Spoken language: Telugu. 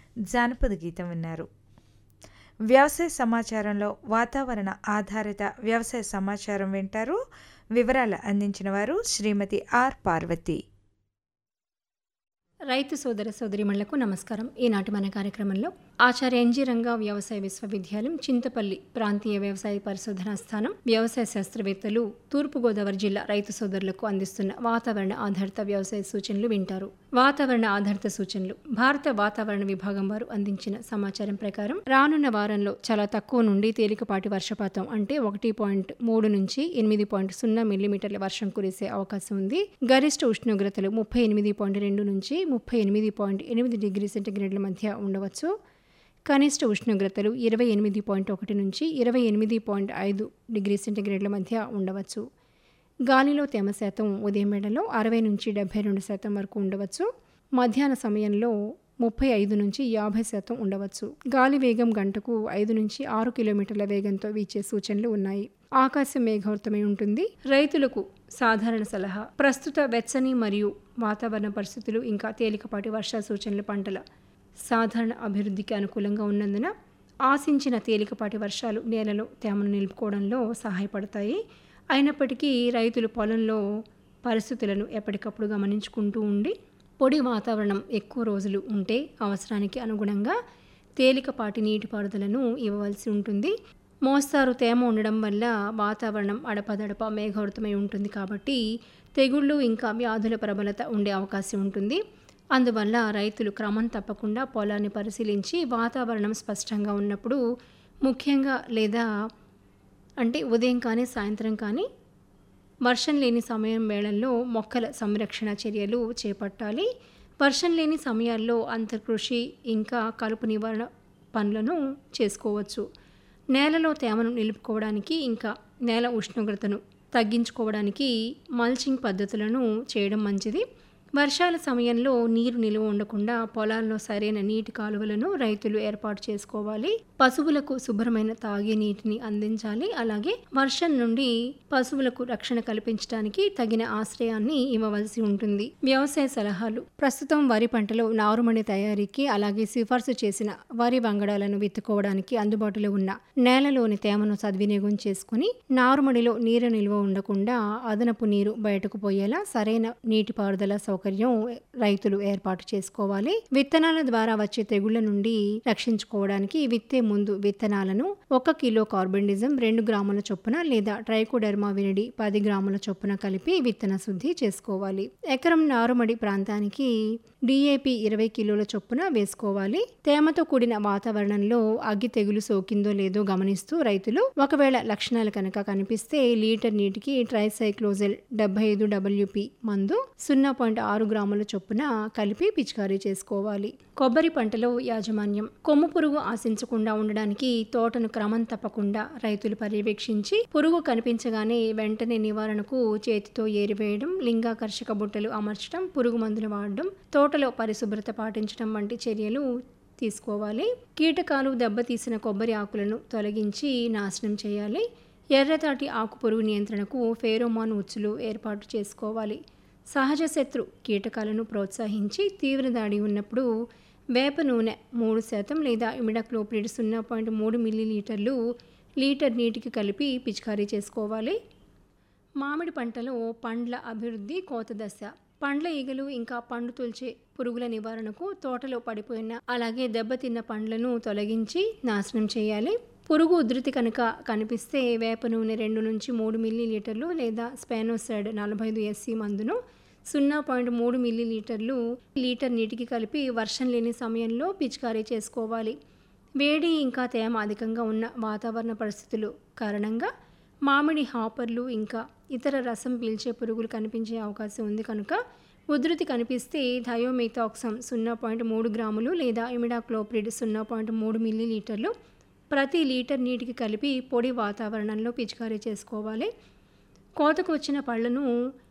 జానపద గీతం విన్నారు వ్యవసాయ సమాచారంలో వాతావరణ ఆధారిత వ్యవసాయ సమాచారం వింటారు వివరాలు అందించిన వారు శ్రీమతి ఆర్ పార్వతి రైతు సోదర సోదరిమణులకు నమస్కారం ఈనాటి మన కార్యక్రమంలో ఆచార్య ఎన్జీ రంగా వ్యవసాయ విశ్వవిద్యాలయం చింతపల్లి ప్రాంతీయ వ్యవసాయ పరిశోధనా స్థానం వ్యవసాయ శాస్త్రవేత్తలు తూర్పుగోదావరి జిల్లా రైతు సోదరులకు అందిస్తున్న వాతావరణ ఆధారిత వ్యవసాయ సూచనలు వింటారు వాతావరణ ఆధారిత సూచనలు భారత వాతావరణ విభాగం వారు అందించిన సమాచారం ప్రకారం రానున్న వారంలో చాలా తక్కువ నుండి తేలికపాటి వర్షపాతం అంటే ఒకటి పాయింట్ మూడు నుంచి ఎనిమిది పాయింట్ సున్నా మిల్లీమీటర్ల వర్షం కురిసే అవకాశం ఉంది గరిష్ట ఉష్ణోగ్రతలు ముప్పై ఎనిమిది పాయింట్ రెండు నుంచి ముప్పై ఎనిమిది పాయింట్ ఎనిమిది డిగ్రీ సెంటీగ్రేడ్ల మధ్య ఉండవచ్చు కనిష్ట ఉష్ణోగ్రతలు ఇరవై ఎనిమిది పాయింట్ ఒకటి నుంచి ఇరవై ఎనిమిది పాయింట్ ఐదు డిగ్రీ సెంటీగ్రేడ్ల మధ్య ఉండవచ్చు గాలిలో తేమ శాతం ఉదయం వేళలో అరవై నుంచి డెబ్బై రెండు శాతం వరకు ఉండవచ్చు మధ్యాహ్న సమయంలో ముప్పై ఐదు నుంచి యాభై శాతం ఉండవచ్చు గాలి వేగం గంటకు ఐదు నుంచి ఆరు కిలోమీటర్ల వేగంతో వీచే సూచనలు ఉన్నాయి ఆకాశం మేఘావృతమై ఉంటుంది రైతులకు సాధారణ సలహా ప్రస్తుత వెచ్చని మరియు వాతావరణ పరిస్థితులు ఇంకా తేలికపాటి వర్ష సూచనలు పంటల సాధారణ అభివృద్ధికి అనుకూలంగా ఉన్నందున ఆశించిన తేలికపాటి వర్షాలు నేలలో తేమను నిలుపుకోవడంలో సహాయపడతాయి అయినప్పటికీ రైతులు పొలంలో పరిస్థితులను ఎప్పటికప్పుడు గమనించుకుంటూ ఉండి పొడి వాతావరణం ఎక్కువ రోజులు ఉంటే అవసరానికి అనుగుణంగా తేలికపాటి నీటిపారుదలను ఇవ్వవలసి ఉంటుంది మోస్తారు తేమ ఉండడం వల్ల వాతావరణం అడపదడప మేఘావృతమై ఉంటుంది కాబట్టి తెగుళ్ళు ఇంకా వ్యాధుల ప్రబలత ఉండే అవకాశం ఉంటుంది అందువల్ల రైతులు క్రమం తప్పకుండా పొలాన్ని పరిశీలించి వాతావరణం స్పష్టంగా ఉన్నప్పుడు ముఖ్యంగా లేదా అంటే ఉదయం కానీ సాయంత్రం కానీ వర్షం లేని సమయం వేళల్లో మొక్కల సంరక్షణ చర్యలు చేపట్టాలి వర్షం లేని సమయాల్లో అంతర్కృషి ఇంకా కలుపు నివారణ పనులను చేసుకోవచ్చు నేలలో తేమను నిలుపుకోవడానికి ఇంకా నేల ఉష్ణోగ్రతను తగ్గించుకోవడానికి మల్చింగ్ పద్ధతులను చేయడం మంచిది వర్షాల సమయంలో నీరు నిలువ ఉండకుండా పొలాల్లో సరైన నీటి కాలువలను రైతులు ఏర్పాటు చేసుకోవాలి పశువులకు శుభ్రమైన తాగే నీటిని అందించాలి అలాగే వర్షం నుండి పశువులకు రక్షణ కల్పించడానికి తగిన ఆశ్రయాన్ని ఇవ్వవలసి ఉంటుంది వ్యవసాయ సలహాలు ప్రస్తుతం వరి పంటలో నారుమడి తయారీకి అలాగే సిఫార్సు చేసిన వరి వంగడాలను విత్తుకోవడానికి అందుబాటులో ఉన్న నేలలోని తేమను సద్వినియోగం చేసుకుని నారుమడిలో నీరు నిల్వ ఉండకుండా అదనపు నీరు బయటకు పోయేలా సరైన నీటిపారుదల సౌకర్యం సౌకర్యం రైతులు ఏర్పాటు చేసుకోవాలి విత్తనాల ద్వారా వచ్చే తెగుళ్ల నుండి రక్షించుకోవడానికి విత్తే ముందు విత్తనాలను ఒక కిలో కార్బన్డిజం రెండు గ్రాముల చొప్పున లేదా ట్రైకోడెర్మా వినిడి పది గ్రాముల చొప్పున కలిపి విత్తన శుద్ధి చేసుకోవాలి ఎకరం నారుమడి ప్రాంతానికి డిఏపి ఇరవై కిలోల చొప్పున వేసుకోవాలి తేమతో కూడిన వాతావరణంలో అగ్గి తెగులు సోకిందో లేదో గమనిస్తూ రైతులు ఒకవేళ లక్షణాలు కనుక కనిపిస్తే లీటర్ నీటికి ట్రైసైక్లోజెల్ డెబ్బై ఐదు డబ్ల్యూపి మందు సున్నా పాయింట్ ఆరు గ్రాముల చొప్పున కలిపి పిచికారీ చేసుకోవాలి కొబ్బరి పంటలో యాజమాన్యం కొమ్ము పురుగు ఆశించకుండా ఉండడానికి తోటను క్రమం తప్పకుండా రైతులు పర్యవేక్షించి పురుగు కనిపించగానే వెంటనే నివారణకు చేతితో ఏరివేయడం లింగాకర్షక బుట్టలు అమర్చడం పురుగు మందులు వాడడం తోటలో పరిశుభ్రత పాటించడం వంటి చర్యలు తీసుకోవాలి కీటకాలు దెబ్బతీసిన కొబ్బరి ఆకులను తొలగించి నాశనం చేయాలి ఎర్రతాటి ఆకు పురుగు నియంత్రణకు ఫేరోమాన్ ఉచ్చులు ఏర్పాటు చేసుకోవాలి సహజ శత్రు కీటకాలను ప్రోత్సహించి తీవ్ర దాడి ఉన్నప్పుడు వేప నూనె మూడు శాతం లేదా ఇమిడాక్లోప్రిడ్ సున్నా పాయింట్ మూడు మిల్లీలీటర్లు లీటర్ నీటికి కలిపి పిచికారీ చేసుకోవాలి మామిడి పంటలో పండ్ల అభివృద్ధి కోత దశ పండ్ల ఈగలు ఇంకా పండు తొలిచే పురుగుల నివారణకు తోటలో పడిపోయిన అలాగే దెబ్బతిన్న పండ్లను తొలగించి నాశనం చేయాలి పురుగు ఉధృతి కనుక కనిపిస్తే వేప నూనె రెండు నుంచి మూడు మిల్లీ లీటర్లు లేదా స్పానోసైడ్ నలభై ఐదు ఎస్సీ మందును సున్నా పాయింట్ మూడు మిల్లీ లీటర్లు లీటర్ నీటికి కలిపి వర్షం లేని సమయంలో పిచికారీ చేసుకోవాలి వేడి ఇంకా తేమ అధికంగా ఉన్న వాతావరణ పరిస్థితులు కారణంగా మామిడి హాపర్లు ఇంకా ఇతర రసం పీల్చే పురుగులు కనిపించే అవకాశం ఉంది కనుక ఉధృతి కనిపిస్తే థయోమిథాక్సమ్ సున్నా పాయింట్ మూడు గ్రాములు లేదా ఇమిడాక్లోప్రిడ్ సున్నా పాయింట్ మూడు మిల్లీ లీటర్లు ప్రతి లీటర్ నీటికి కలిపి పొడి వాతావరణంలో పిచికారీ చేసుకోవాలి కోతకు వచ్చిన పళ్ళను